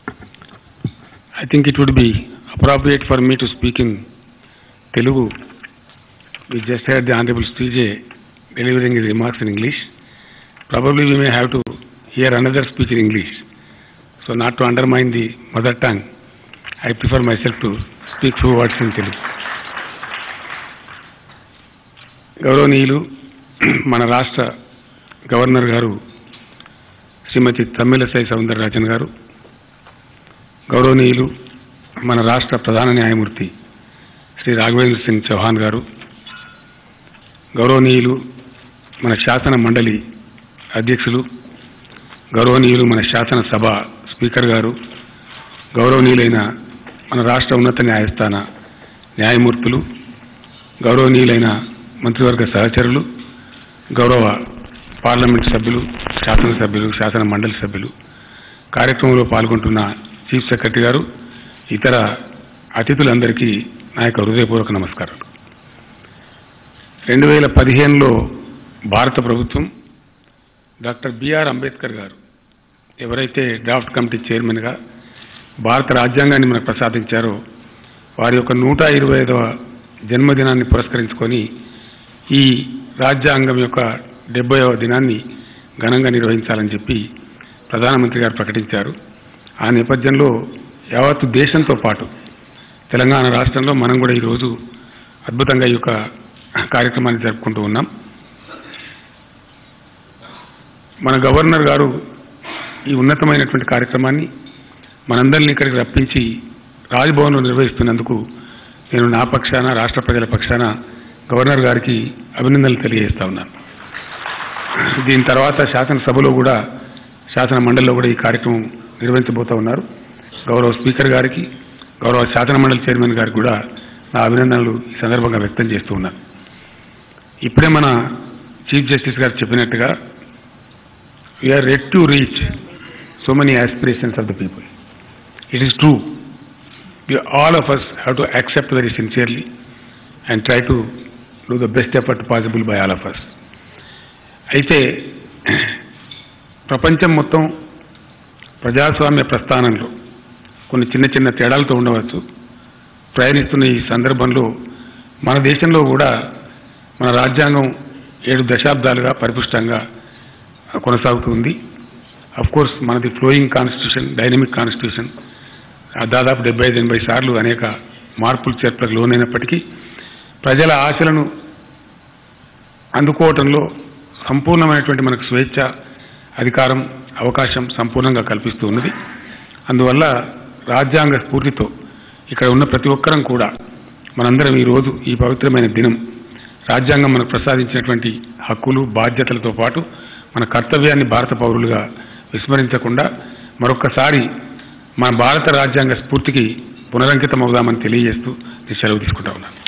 I think it would be appropriate for me to speak in Telugu. We just heard the Honorable CJ delivering his remarks in English. Probably we may have to hear another speech in English. So not to undermine the mother tongue, I prefer myself to speak few words in Telugu. గౌరవనీయులు మన రాష్ట్ర governor గారు శ్రీమతి తమ్మిలసై సౌందరరాజన్ గారు గౌరవనీయులు మన రాష్ట్ర ప్రధాన న్యాయమూర్తి శ్రీ రాఘవేంద్ర సింగ్ చౌహాన్ గారు గౌరవనీయులు మన శాసన మండలి అధ్యక్షులు గౌరవనీయులు మన శాసనసభ స్పీకర్ గారు గౌరవనీయులైన మన రాష్ట్ర ఉన్నత న్యాయస్థాన న్యాయమూర్తులు గౌరవనీయులైన మంత్రివర్గ సహచరులు గౌరవ పార్లమెంట్ సభ్యులు శాసనసభ్యులు శాసన మండలి సభ్యులు కార్యక్రమంలో పాల్గొంటున్న చీఫ్ సెక్రటరీ గారు ఇతర అతిథులందరికీ నా యొక్క హృదయపూర్వక నమస్కారాలు రెండు వేల పదిహేనులో భారత ప్రభుత్వం డాక్టర్ బిఆర్ అంబేద్కర్ గారు ఎవరైతే డ్రాఫ్ట్ కమిటీ చైర్మన్గా భారత రాజ్యాంగాన్ని మనకు ప్రసాదించారో వారి యొక్క నూట ఇరవై ఐదవ జన్మదినాన్ని పురస్కరించుకొని ఈ రాజ్యాంగం యొక్క డెబ్బైవ దినాన్ని ఘనంగా నిర్వహించాలని చెప్పి ప్రధానమంత్రి గారు ప్రకటించారు ఆ నేపథ్యంలో యావత్తు దేశంతో పాటు తెలంగాణ రాష్ట్రంలో మనం కూడా ఈరోజు అద్భుతంగా ఈ యొక్క కార్యక్రమాన్ని జరుపుకుంటూ ఉన్నాం మన గవర్నర్ గారు ఈ ఉన్నతమైనటువంటి కార్యక్రమాన్ని మనందరినీ ఇక్కడికి రప్పించి రాజ్భవన్లో నిర్వహిస్తున్నందుకు నేను నా పక్షాన రాష్ట్ర ప్రజల పక్షాన గవర్నర్ గారికి అభినందనలు తెలియజేస్తా ఉన్నాను దీని తర్వాత శాసనసభలో కూడా శాసన మండలిలో కూడా ఈ కార్యక్రమం నిర్వహించబోతా ఉన్నారు గౌరవ స్పీకర్ గారికి గౌరవ శాసన మండలి చైర్మన్ గారికి కూడా నా అభినందనలు ఈ సందర్భంగా వ్యక్తం చేస్తూ ఉన్నాను ఇప్పుడే మన చీఫ్ జస్టిస్ గారు చెప్పినట్టుగా we are ready to reach so many aspirations of the people it is true all of us have to accept very sincerely and try to do the best effort possible by all of us అయితే ప్రపంచం మొత్తం ప్రజాస్వామ్య ప్రస్థానంలో కొన్ని చిన్న చిన్న తేడాలతో ఉండవచ్చు ప్రయాణిస్తున్న ఈ సందర్భంలో మన దేశంలో కూడా మన రాజ్యాంగం ఏడు దశాబ్దాలుగా పరిపుష్టంగా కొనసాగుతుంది అఫ్ కోర్స్ మనది ఫ్లోయింగ్ కాన్స్టిట్యూషన్ డైనమిక్ కాన్స్టిట్యూషన్ దాదాపు డెబ్బై ఐదు ఎనభై సార్లు అనేక మార్పులు చేర్పులకు లోనైనప్పటికీ ప్రజల ఆశలను అందుకోవటంలో సంపూర్ణమైనటువంటి మనకు స్వేచ్ఛ అధికారం అవకాశం సంపూర్ణంగా కల్పిస్తూ ఉన్నది అందువల్ల రాజ్యాంగ స్ఫూర్తితో ఇక్కడ ఉన్న ప్రతి ఒక్కరం కూడా మనందరం ఈరోజు ఈ పవిత్రమైన దినం రాజ్యాంగం మనకు ప్రసాదించినటువంటి హక్కులు బాధ్యతలతో పాటు మన కర్తవ్యాన్ని భారత పౌరులుగా విస్మరించకుండా మరొక్కసారి మన భారత రాజ్యాంగ స్ఫూర్తికి పునరంకితం అవుదామని తెలియజేస్తూ నేను సెలవు తీసుకుంటా ఉన్నాను